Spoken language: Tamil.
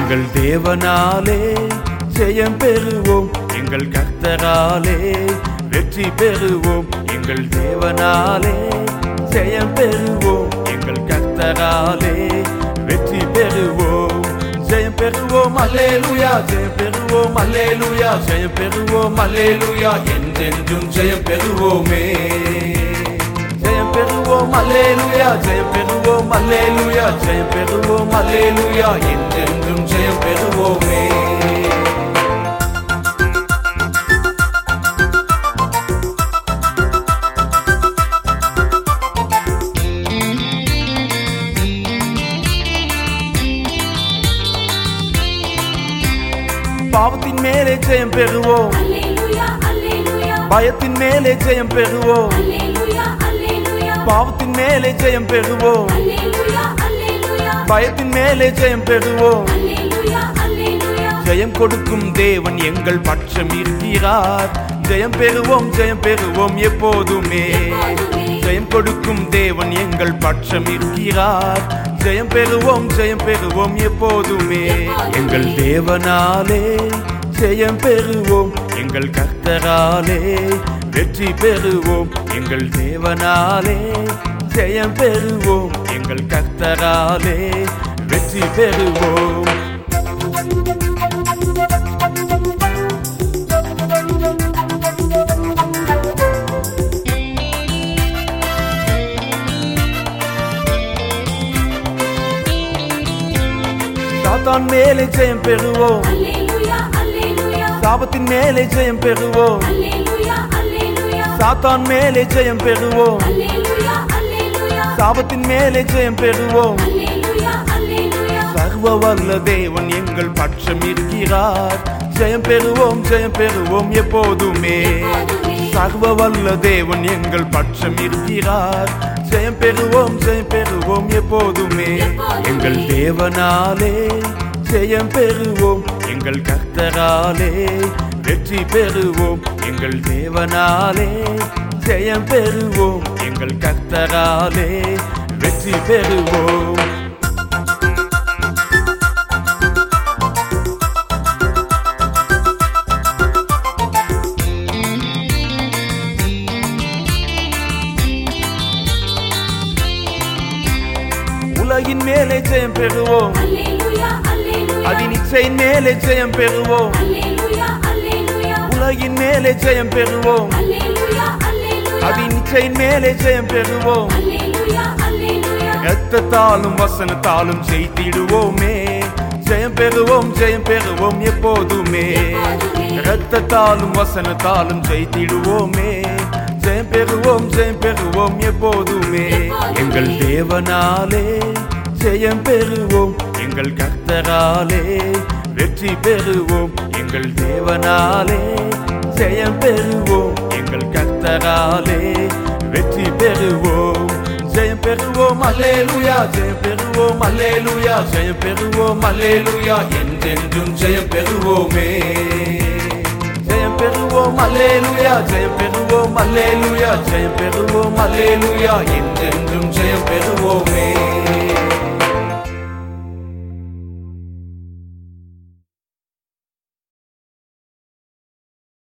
எங்கள் தேவனாலே ஜெயம் பெறுவோம் எங்கள் கர்த்தராலே வெற்றி பெறுவோம் எங்கள் தேவனாலே ஜெயம் பெறுவோம் எங்கள் கர்த்தராலே வெற்றி பெறுவோம் ஜெயம் பெறுவோம் அல்லேலூயா ஜெயம் பெறுவோம் அல்லேலூயா ஜெயம் பெறுவோம் அல்லேலூயா என்றென்றும் ஜெயம் பெறுவோமே ஜெயம் பெறுவோம் அல்லேலூயா ஜெயம் பெறுவோம் அல்லேலூயா ஜெயம் பெறுவோம் அல்லேலூயா என்றென்றும் ஜெயம் பெறுவோமே பாவத்தின் மேலே ஜெயம் பெறுவோம் அல்லேலூயா அல்லேலூயா பயத்தின் மேலே ஜெயம் பெறுவோம் அல்லேலூயா அல்லேலூயா பாவத்தின் மேலே ஜெயம் பெறுவோம் அல்லேலூயா அல்லேலூயா பயத்தின் மேலே ஜெயம் பெறுவோம் அல்லேலூயா அல்லேலூயா ஜெயம் கொடுக்கும் தேவன் எங்கள் பட்சம் இருக்கிறார் ஜெயம் பெறுவோம் ஜெயம் பெறுவோம் எப்போதுமே ஜெயம் கொடுக்கும் தேவன் எங்கள் பட்சம் இருக்கிறார் ஜெயம் பெறுவோம் ஜெயம் பெறுவோம் எப்போதுமே எங்கள் தேவனாலே ஜெயம் பெறுவோம் எங்கள் கர்த்தராலே வெற்றி பெறுவோம் எங்கள் தேவனாலே ஜெயம் பெறுவோம் எங்கள் கர்த்தராலே வெற்றி பெறுவோம் சாத்தான் மேலே ஜெயம் பெறுவோம் அல்லேலூயா அல்லேலூயா சாபத்தின் மேலே ஜெயம் பெறுவோம் அல்லேலூயா அல்லேலூயா சாத்தான் மேலே ஜெயம் பெறுவோம் அல்லேலூயா அல்லேலூயா சாபத்தின் மேலே ஜெயம் பெறுவோம் அல்லேலூயா அல்லேலூயா சர்வ வல்ல தேவன் எங்கள் பட்சம் இருக்கிறார் ஜெயம் பெறுவோம் ஜெயம் பெறுவோம் எப்போதுமே சர்வ வல்ல தேவன் எங்கள் பட்சம் இருக்கிறார் ஜெயம் பெறுவோம் ஜெயம் பெறுவோம் எப்போதுமே எங்கள் தேவனாலே ஜெயம் பெறுவோம் எங்கள் கர்த்தராலே வெற்றி பெறுவோம் எங்கள் தேவனாலே ஜெயம் பெறுவோம் எங்கள் கர்த்தராலே வெற்றி பெறுவோம் உலகின் மேலே ஜெயம் பெறுவோம் அல்லேலூயா அல்லேலூயா அதின் இச்சையின் மேலே ஜெயம் பெறுவோம் அல்லேலூயா அல்லேலூயா உலகின் மேலே ஜெயம் பெறுவோம் அல்லேலூயா அல்லேலூயா அதின் இச்சையின் மேலே ஜெயம் பெறுவோம் அல்லேலூயா அல்லேலூயா ரத்தத்தாலும் வசனத்தாலும் செய்திடுவோமே ஜெயம் பெறுவோம் ஜெயம் பெறுவோம் எப்போதுமே ரத்தத்தாலும் வசனத்தாலும் செய்திடுவோமே ஜெயம் பெறுவோம் ஜெயம் பெறுவோம் எப்போதுமே எங்கள் தேவனாலே ஜெயம் பெறுவோம் எங்கள் கர்த்தராலே வெற்றி பெறுவோம் எங்கள் தேவனாலே ஜெயம் பெறுவோம் எங்கள் கர்த்தராலே வெற்றி பெறுவோம் ஜெயம் பெறுவோம் அல்லேலூயா ஜெயம் பெறுவோம் அல்லேலூயா ஜெயம் பெறுவோம் அல்லேலூயா என்றென்றும் ஜெயம் பெறுவோமே ஜெயம் பெறுவோம் அல்லேலூயா ஜெயம் பெறுவோம் அல்லேலூயா ஜெயம் பெறுவோம் அல்லேலூயா என்றென்றும் ஜெயம்